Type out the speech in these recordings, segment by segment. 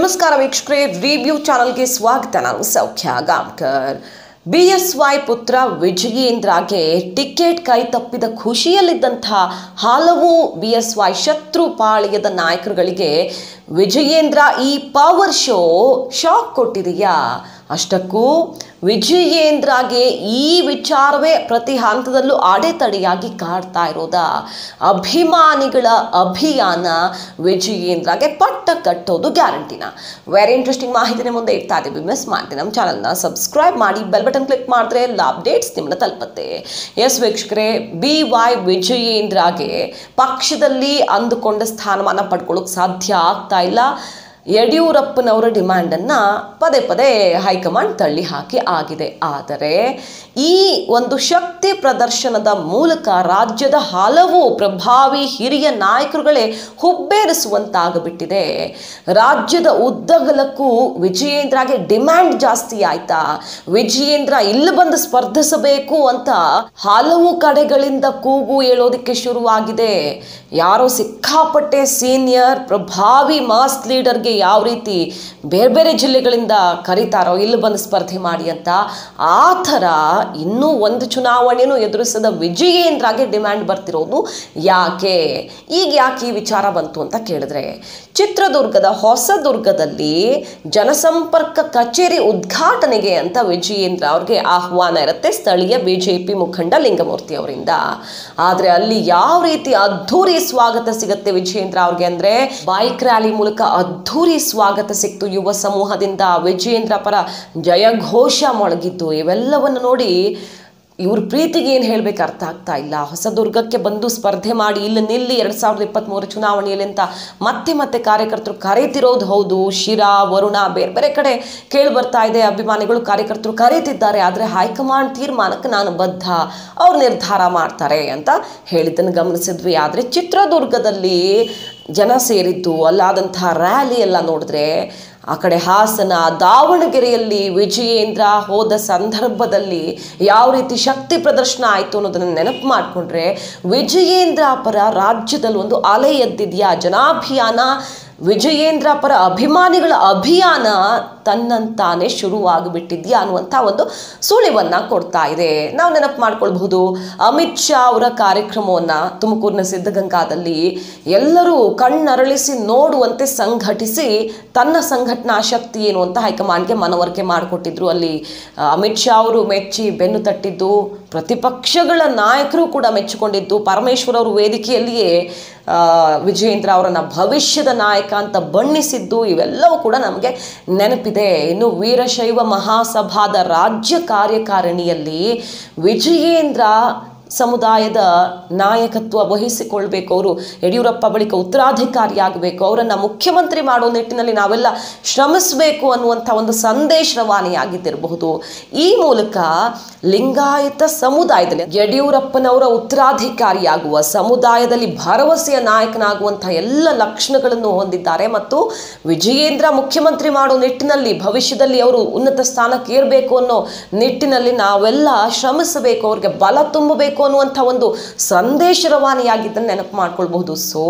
ನಮಸ್ಕಾರ ವೀಕ್ಷಕರೇ ರಿವ್ಯೂ ಚಾನಲ್ಗೆ ಸ್ವಾಗತ ನಾನು ಸೌಖ್ಯ ಗಾಂವ್ಕರ್ ಬಿ ಎಸ್ ವೈ ಪುತ್ರ ವಿಜಯೇಂದ್ರಗೆ ಟಿಕೆಟ್ ಕೈ ತಪ್ಪಿದ ಖುಷಿಯಲ್ಲಿದ್ದಂಥ ಹಲವು ಬಿ ಎಸ್ ವೈ ಶತ್ರು ಪಾಳ್ಯದ ನಾಯಕರುಗಳಿಗೆ ವಿಜಯೇಂದ್ರ ಈ ಪವರ್ ಶೋ ಶಾಕ್ ಕೊಟ್ಟಿದೆಯಾ ಅಷ್ಟಕ್ಕೂ ವಿಜಯೇಂದ್ರಗೆ ಈ ವಿಚಾರವೇ ಪ್ರತಿ ಹಂತದಲ್ಲೂ ಅಡೆತಡೆಯಾಗಿ ಕಾಡ್ತಾ ಇರೋದ ಅಭಿಮಾನಿಗಳ ಅಭಿಯಾನ ವಿಜಯೇಂದ್ರಗೆ ಪಟ್ಟ ಕಟ್ಟೋದು ಗ್ಯಾರಂಟಿನ ವೆರಿ ಇಂಟ್ರೆಸ್ಟಿಂಗ್ ಮಾಹಿತಿನ ಮುಂದೆ ಇಡ್ತಾ ಇದ್ದೀವಿ ಮಿಸ್ ಮಾಡಿ ನಮ್ಮ ಚಾನಲ್ನ ಸಬ್ಸ್ಕ್ರೈಬ್ ಮಾಡಿ ಬೆಲ್ ಬಟನ್ ಕ್ಲಿಕ್ ಮಾಡಿದ್ರೆ ಎಲ್ಲ ಅಪ್ಡೇಟ್ಸ್ ನಿಮ್ಮನ್ನ ತಲುಪುತ್ತೆ ಎಸ್ ವೀಕ್ಷಕರೇ ಬಿ ವೈ ವಿಜಯೇಂದ್ರಗೆ ಪಕ್ಷದಲ್ಲಿ ಅಂದುಕೊಂಡ ಸ್ಥಾನಮಾನ ಪಡ್ಕೊಳ್ಳೋಕೆ ಸಾಧ್ಯ ಆಗ್ತಾ ಇಲ್ಲ ಯಡಿಯೂರಪ್ಪನವರ ಡಿಮ್ಯಾಂಡನ್ನು ಪದೇ ಪದೇ ಹೈಕಮಾಂಡ್ ತಳ್ಳಿ ಹಾಕಿ ಆಗಿದೆ ಆದರೆ ಈ ಒಂದು ಶಕ್ತಿ ಪ್ರದರ್ಶನದ ಮೂಲಕ ರಾಜ್ಯದ ಹಲವು ಪ್ರಭಾವಿ ಹಿರಿಯ ನಾಯಕರುಗಳೇ ಹುಬ್ಬೇರಿಸುವಂತಾಗಬಿಟ್ಟಿದೆ ರಾಜ್ಯದ ಉದ್ದಗಲಕ್ಕೂ ವಿಜಯೇಂದ್ರಗೆ ಡಿಮ್ಯಾಂಡ್ ಜಾಸ್ತಿ ಆಯ್ತಾ ವಿಜಯೇಂದ್ರ ಇಲ್ಲಿ ಬಂದು ಸ್ಪರ್ಧಿಸಬೇಕು ಅಂತ ಹಲವು ಕಡೆಗಳಿಂದ ಕೂಗು ಹೇಳೋದಕ್ಕೆ ಶುರುವಾಗಿದೆ ಯಾರೋ ಸಿಕ್ಕಾಪಟ್ಟೆ ಸೀನಿಯರ್ ಪ್ರಭಾವಿ ಮಾಸ್ ಲೀಡರ್ಗೆ ಯಾವ ರೀತಿ ಬೇರೆ ಬೇರೆ ಜಿಲ್ಲೆಗಳಿಂದ ಕರೀತಾರೋ ಇಲ್ಲಿ ಬಂದು ಸ್ಪರ್ಧೆ ಮಾಡಿ ಅಂತ ಆ ಥರ ಇನ್ನೂ ಒಂದು ಚುನಾವಣೆನೂ ಎದುರಿಸದ ವಿಜಯೇಂದ್ರಗೆ ಡಿಮ್ಯಾಂಡ್ ಬರ್ತಿರೋದು ಯಾಕೆ ಈಗ ಯಾಕೆ ಈ ವಿಚಾರ ಬಂತು ಅಂತ ಕೇಳಿದ್ರೆ ಚಿತ್ರದುರ್ಗದ ಹೊಸದುರ್ಗದಲ್ಲಿ ಜನಸಂಪರ್ಕ ಕಚೇರಿ ಉದ್ಘಾಟನೆಗೆ ಅಂತ ವಿಜಯೇಂದ್ರ ಅವ್ರಿಗೆ ಆಹ್ವಾನ ಇರುತ್ತೆ ಸ್ಥಳೀಯ ಬಿಜೆಪಿ ಮುಖಂಡ ಲಿಂಗಮೂರ್ತಿ ಅವರಿಂದ ಆದರೆ ಅಲ್ಲಿ ಯಾವ ರೀತಿ ಅದ್ಧೂರಿ ಸ್ವಾಗತ ಸಿಗುತ್ತೆ ವಿಜಯೇಂದ್ರ ಅವ್ರಿಗೆ ಅಂದ್ರೆ ಬೈಕ್ ರ್ಯಾಲಿ ಮೂಲಕ ಅದ್ಧೂರಿ ಸ್ವಾಗತ ಸಿಕ್ತು ಯುವ ಸಮೂಹದಿಂದ ವಿಜಯೇಂದ್ರ ಪರ ಜಯಘೋಷ ಮೊಳಗಿದ್ದು ಇವೆಲ್ಲವನ್ನು ನೋಡಿ ಇವ್ರ ಪ್ರೀತಿಗೆ ಏನು ಹೇಳ್ಬೇಕು ಅರ್ಥ ಆಗ್ತಾ ಇಲ್ಲ ಹೊಸದುರ್ಗಕ್ಕೆ ಬಂದು ಸ್ಪರ್ಧೆ ಮಾಡಿ ಇಲ್ಲಿ ನಿಲ್ಲಿ ಎರಡು ಸಾವಿರದ ಇಪ್ಪತ್ತ್ಮೂರು ಚುನಾವಣೆಯಲ್ಲಿ ಅಂತ ಮತ್ತೆ ಮತ್ತೆ ಕಾರ್ಯಕರ್ತರು ಕರೀತಿರೋದು ಹೌದು ಶಿರಾ ವರುಣ ಬೇರೆ ಬೇರೆ ಕಡೆ ಕೇಳಿ ಬರ್ತಾ ಇದೆ ಅಭಿಮಾನಿಗಳು ಕಾರ್ಯಕರ್ತರು ಕರೀತಿದ್ದಾರೆ ಆದರೆ ಹೈಕಮಾಂಡ್ ತೀರ್ಮಾನಕ್ಕೆ ನಾನು ಬದ್ಧ ಅವ್ರು ನಿರ್ಧಾರ ಮಾಡ್ತಾರೆ ಅಂತ ಹೇಳಿದ್ದನ್ನು ಗಮನಿಸಿದ್ವಿ ಆದರೆ ಚಿತ್ರದುರ್ಗದಲ್ಲಿ ಜನ ಸೇರಿದ್ದು ಅಲ್ಲಾದಂಥ ರ್ಯಾಲಿ ಎಲ್ಲ ನೋಡಿದ್ರೆ ಆ ಕಡೆ ಹಾಸನ ದಾವಣಗೆರೆಯಲ್ಲಿ ವಿಜಯೇಂದ್ರ ಹೋದ ಸಂದರ್ಭದಲ್ಲಿ ಯಾವ ರೀತಿ ಶಕ್ತಿ ಪ್ರದರ್ಶನ ಆಯಿತು ಅನ್ನೋದನ್ನು ನೆನಪು ಮಾಡಿಕೊಂಡ್ರೆ ವಿಜಯೇಂದ್ರ ಪರ ರಾಜ್ಯದಲ್ಲಿ ಒಂದು ಅಲೆ ಎದ್ದಿದೆಯಾ ಜನಾಭಿಯಾನ ವಿಜಯೇಂದ್ರ ಪರ ಅಭಿಮಾನಿಗಳ ಅಭಿಯಾನ ತನ್ನಂತಾನೆ ಶುರುವಾಗಿಬಿಟ್ಟಿದ್ಯಾ ಅನ್ನುವಂಥ ಒಂದು ಸುಳಿವನ್ನು ಕೊಡ್ತಾ ಇದೆ ನಾವು ನೆನಪು ಮಾಡ್ಕೊಳ್ಬಹುದು ಅಮಿತ್ ಶಾ ಅವರ ಕಾರ್ಯಕ್ರಮವನ್ನು ತುಮಕೂರಿನ ಸಿದ್ಧಗಂಗಾದಲ್ಲಿ ಎಲ್ಲರೂ ಕಣ್ಣರಳಿಸಿ ನೋಡುವಂತೆ ಸಂಘಟಿಸಿ ತನ್ನ ಸಂಘಟನಾ ಶಕ್ತಿ ಏನು ಅಂತ ಹೈಕಮಾಂಡ್ಗೆ ಮನವರಿಕೆ ಮಾಡಿಕೊಟ್ಟಿದ್ರು ಅಲ್ಲಿ ಆ, ಅಮಿತ್ ಶಾ ಅವರು ಮೆಚ್ಚಿ ಬೆನ್ನು ತಟ್ಟಿದ್ದು ಪ್ರತಿಪಕ್ಷಗಳ ನಾಯಕರು ಕೂಡ ಮೆಚ್ಚಿಕೊಂಡಿದ್ದು ಪರಮೇಶ್ವರ್ ಅವರು ವೇದಿಕೆಯಲ್ಲಿಯೇ ಆ, ವಿಜಯೇಂದ್ರ ಅವರನ್ನ ಭವಿಷ್ಯದ ನಾಯಕ ಅಂತ ಬಣ್ಣಿಸಿದ್ದು ಇವೆಲ್ಲವೂ ಕೂಡ ನಮಗೆ ನೆನಪಿದೆ ಇನ್ನು ವೀರಶೈವ ಮಹಾಸಭಾದ ರಾಜ್ಯ ಕಾರ್ಯಕಾರಿಣಿಯಲ್ಲಿ ವಿಜಯೇಂದ್ರ ಸಮುದಾಯದ ನಾಯಕತ್ವ ವಹಿಸಿಕೊಳ್ಬೇಕು ಅವರು ಯಡಿಯೂರಪ್ಪ ಬಳಿಕ ಉತ್ತರಾಧಿಕಾರಿಯಾಗಬೇಕು ಅವರನ್ನು ಮುಖ್ಯಮಂತ್ರಿ ಮಾಡೋ ನಿಟ್ಟಿನಲ್ಲಿ ನಾವೆಲ್ಲ ಶ್ರಮಿಸಬೇಕು ಅನ್ನುವಂಥ ಒಂದು ಸಂದೇಶ ರವಾನೆಯಾಗಿದ್ದಿರಬಹುದು ಈ ಮೂಲಕ ಲಿಂಗಾಯತ ಸಮುದಾಯದಲ್ಲಿ ಯಡಿಯೂರಪ್ಪನವರ ಉತ್ತರಾಧಿಕಾರಿಯಾಗುವ ಸಮುದಾಯದಲ್ಲಿ ಭರವಸೆಯ ನಾಯಕನಾಗುವಂಥ ಎಲ್ಲ ಲಕ್ಷಣಗಳನ್ನು ಹೊಂದಿದ್ದಾರೆ ಮತ್ತು ವಿಜಯೇಂದ್ರ ಮುಖ್ಯಮಂತ್ರಿ ಮಾಡೋ ನಿಟ್ಟಿನಲ್ಲಿ ಭವಿಷ್ಯದಲ್ಲಿ ಅವರು ಉನ್ನತ ಸ್ಥಾನಕ್ಕೆ ಏರಬೇಕು ಅನ್ನೋ ನಿಟ್ಟಿನಲ್ಲಿ ನಾವೆಲ್ಲ ಶ್ರಮಿಸಬೇಕು ಅವ್ರಿಗೆ ಬಲ ತುಂಬಬೇಕು ಅನ್ನುವಂಥ ಒಂದು ಸಂದೇಶ ರವಾನೆಯಾಗಿದ್ದನ್ನು ನೆನಪು ಮಾಡ್ಕೊಳ್ಬಹುದು ಸೊ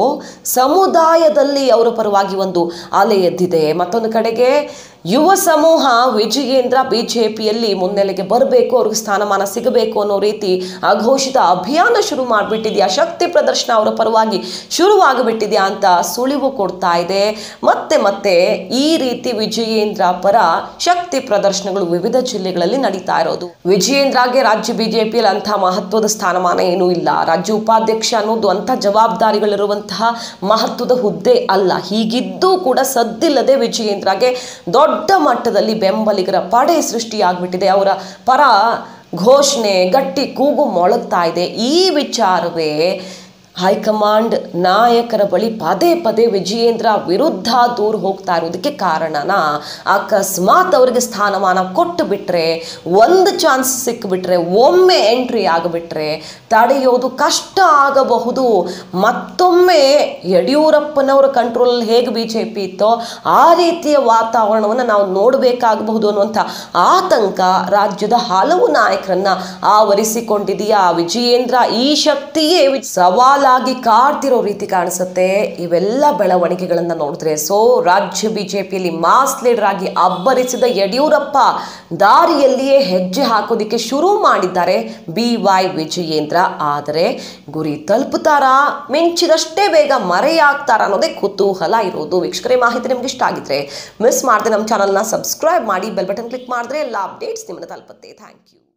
ಸಮುದಾಯದಲ್ಲಿ ಅವರ ಪರವಾಗಿ ಒಂದು ಅಲೆ ಎದ್ದಿದೆ ಮತ್ತೊಂದು ಕಡೆಗೆ ಯುವ ಸಮೂಹ ವಿಜಯೇಂದ್ರ ಬಿಜೆಪಿಯಲ್ಲಿ ಮುನ್ನೆಲೆಗೆ ಬರಬೇಕು ಅವ್ರಿಗೆ ಸ್ಥಾನಮಾನ ಸಿಗಬೇಕು ಅನ್ನೋ ರೀತಿ ಅಘೋಷಿತ ಅಭಿಯಾನ ಶುರು ಮಾಡಿಬಿಟ್ಟಿದ್ಯಾ ಶಕ್ತಿ ಪ್ರದರ್ಶನ ಅವರ ಪರವಾಗಿ ಶುರುವಾಗಿಬಿಟ್ಟಿದ್ಯಾ ಅಂತ ಸುಳಿವು ಕೊಡ್ತಾ ಇದೆ ಮತ್ತೆ ಮತ್ತೆ ಈ ರೀತಿ ವಿಜಯೇಂದ್ರ ಪರ ಶಕ್ತಿ ಪ್ರದರ್ಶನಗಳು ವಿವಿಧ ಜಿಲ್ಲೆಗಳಲ್ಲಿ ನಡೀತಾ ಇರೋದು ವಿಜಯೇಂದ್ರಗೆ ರಾಜ್ಯ ಬಿಜೆಪಿಯಲ್ಲಿ ಅಂತಹ ಮಹತ್ವದ ಸ್ಥಾನಮಾನ ಏನೂ ಇಲ್ಲ ರಾಜ್ಯ ಉಪಾಧ್ಯಕ್ಷ ಅನ್ನೋದು ಅಂಥ ಜವಾಬ್ದಾರಿಗಳಿರುವಂತಹ ಮಹತ್ವದ ಹುದ್ದೆ ಅಲ್ಲ ಹೀಗಿದ್ದೂ ಕೂಡ ಸದ್ದಿಲ್ಲದೆ ವಿಜಯೇಂದ್ರಗೆ ದೊಡ್ಡ ಮಟ್ಟದಲ್ಲಿ ಬೆಂಬಲಿಗರ ಪಡೆ ಸೃಷ್ಟಿಯಾಗ್ಬಿಟ್ಟಿದೆ ಅವರ ಪರ ಘೋಷಣೆ ಗಟ್ಟಿ ಕೂಗು ಮೊಳಗ್ತಾ ಇದೆ ಈ ವಿಚಾರವೇ ಹೈಕಮಾಂಡ್ ನಾಯಕರ ಬಳಿ ಪದೇ ಪದೇ ವಿಜಯೇಂದ್ರ ವಿರುದ್ಧ ದೂರ ಹೋಗ್ತಾ ಇರೋದಕ್ಕೆ ಕಾರಣನ ಅಕಸ್ಮಾತ್ ಅವರಿಗೆ ಸ್ಥಾನಮಾನ ಕೊಟ್ಟು ಬಿಟ್ರೆ ಒಂದು ಚಾನ್ಸ್ ಸಿಕ್ಕಿಬಿಟ್ರೆ ಒಮ್ಮೆ ಎಂಟ್ರಿ ಆಗಿಬಿಟ್ರೆ ತಡೆಯೋದು ಕಷ್ಟ ಆಗಬಹುದು ಮತ್ತೊಮ್ಮೆ ಯಡಿಯೂರಪ್ಪನವರ ಕಂಟ್ರೋಲಲ್ಲಿ ಹೇಗೆ ಬಿ ಜೆ ಪಿ ಇತ್ತೋ ಆ ರೀತಿಯ ವಾತಾವರಣವನ್ನು ನಾವು ನೋಡಬೇಕಾಗಬಹುದು ಅನ್ನುವಂಥ ಆತಂಕ ರಾಜ್ಯದ ಹಲವು ನಾಯಕರನ್ನ ಆವರಿಸಿಕೊಂಡಿದೆಯಾ ವಿಜಯೇಂದ್ರ ಈ ಶಕ್ತಿಯೇ ವಿ- ಸವಾಲ ಸವಾಲಾಗಿ ಕಾಡ್ತಿರೋ ರೀತಿ ಕಾಣಿಸುತ್ತೆ ಇವೆಲ್ಲ ಬೆಳವಣಿಗೆಗಳನ್ನು ನೋಡಿದ್ರೆ ಸೊ ರಾಜ್ಯ ಬಿಜೆಪಿಯಲ್ಲಿ ಮಾಸ್ ಲೀಡರ್ ಆಗಿ ಅಬ್ಬರಿಸಿದ ಯಡಿಯೂರಪ್ಪ ದಾರಿಯಲ್ಲಿಯೇ ಹೆಜ್ಜೆ ಹಾಕೋದಿಕ್ಕೆ ಶುರು ಮಾಡಿದ್ದಾರೆ ಬಿ ವೈ ವಿಜಯೇಂದ್ರ ಆದರೆ ಗುರಿ ತಲುಪುತ್ತಾರಾ ಮಿಂಚಿದಷ್ಟೇ ಬೇಗ ಮರೆಯಾಗ್ತಾರ ಅನ್ನೋದೇ ಕುತೂಹಲ ಇರೋದು ವೀಕ್ಷಕರೇ ಮಾಹಿತಿ ನಿಮ್ಗೆ ಇಷ್ಟ ಆಗಿದ್ರೆ ಮಿಸ್ ಮಾಡದೆ ನಮ್ಮ ಚಾನಲ್ನ ಸಬ್ಸ್ಕ್ರೈಬ್ ಮಾಡಿ ಬೆಲ್ ಬಟನ್ ಕ್ಲಿಕ್ ಮಾಡಿದ್ರೆ ಎಲ್ಲ ಅಪ್ಡೇಟ್ಸ್ ನಿಮ್ಮನ್ನ ತಲುಪುತ್ತೆ ಥ್ಯಾಂಕ್ ಯು